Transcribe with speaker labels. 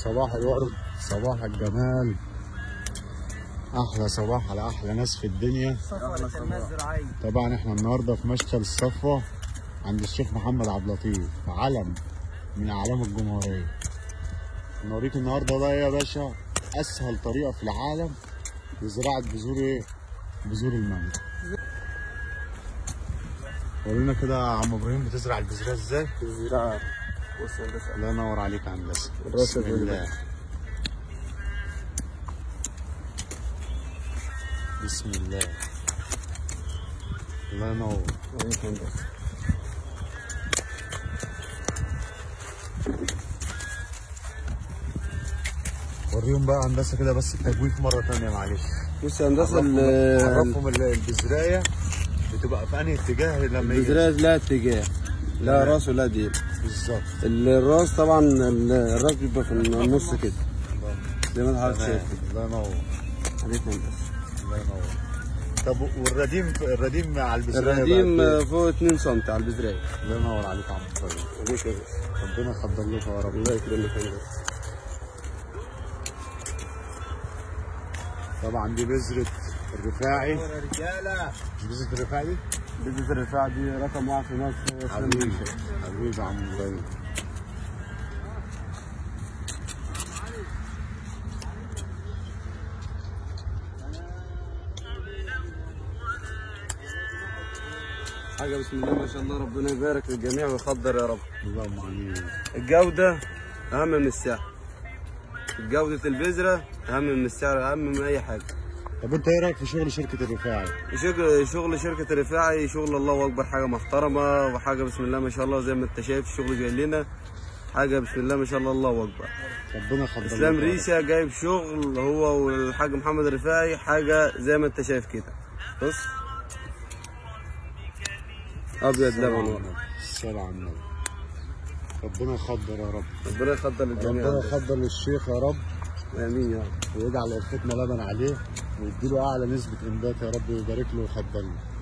Speaker 1: صباح الورد صباح الجمال احلى صباح على احلى ناس في الدنيا
Speaker 2: صفوة التنمية الزراعية
Speaker 1: طبعا احنا النهارده في مشتل الصفوه عند الشيخ محمد عبد اللطيف علم من اعلام الجمهوريه نوريك النهارده بقى إيه يا باشا اسهل طريقه في العالم لزراعه بذور ايه بذور المانجا ورينا كده يا عم ابراهيم بتزرع البذره ازاي
Speaker 2: الزراعة بص يا هندسة
Speaker 1: الله ينور عليك يا هندسه
Speaker 2: الراس
Speaker 1: بسم
Speaker 2: الفل.
Speaker 1: الله بسم الله الله ينور
Speaker 2: عليك هندسة
Speaker 1: وريهم بقى هندسه كده بس التجويف مره ثانيه معلش
Speaker 2: بص يا هندسة
Speaker 1: عرفهم
Speaker 2: ال-
Speaker 1: عرفهم ال- البذرايه بتبقى في انهي اتجاه لما يجي
Speaker 2: البذرة لها اتجاه لا راس ولا ديل
Speaker 1: بالظبط
Speaker 2: الراس طبعا ال- الراس بيبقى في النص كده زي ما حضرتك شايف
Speaker 1: الله ينور
Speaker 2: عليك هندسة
Speaker 1: الله ينور طب والرديم الرديم على البذرايه
Speaker 2: الرديم
Speaker 1: بقى قد
Speaker 2: فوق 2 سم على البذرة
Speaker 1: إيه؟ الله ينور عليك يا عم ابراهيم
Speaker 2: عليك يا باشا
Speaker 1: ربنا يخضر لكم يا رب
Speaker 2: الله يكرمك هندسة
Speaker 1: طبعا دي بذره الرفاعي
Speaker 2: رجالة
Speaker 1: مش بذره الرفاعي دي
Speaker 2: بذرة الرفاعة دي رقم واحد في مصر
Speaker 1: حبيبي حبيبي يا عم ابراهيم
Speaker 2: حاجة بسم الله ما شاء الله ربنا يبارك للجميع ويقدر يا رب
Speaker 1: اللهم امين
Speaker 2: الجودة أهم من السعر جودة البذرة أهم من السعر أهم من أي حاجة
Speaker 1: طب انت ايه رايك في شغل شركه الرفاعي؟
Speaker 2: شغل شغل شركة الرفاعي شغل الله أكبر حاجة محترمة وحاجة بسم الله ما شاء الله زي ما أنت شايف الشغل جاي لنا حاجة بسم الله ما شاء الله الله أكبر
Speaker 1: ربنا يخضر لكم
Speaker 2: إسلام
Speaker 1: يا رب.
Speaker 2: ريشة جايب شغل هو والحاج محمد الرفاعي حاجة زي ما أنت شايف كده بص أبيض
Speaker 1: الصلاة على
Speaker 2: لبن
Speaker 1: النبي. الصلاة على النبي ربنا يخضر يا رب
Speaker 2: ربنا يقدر للجميع
Speaker 1: ربنا يخضر للشيخ يا رب
Speaker 2: آمين يا رب
Speaker 1: ويجعل وقفتنا لبن عليه ويديله اعلى نسبه انبات يا رب ويبارك له ويخضر له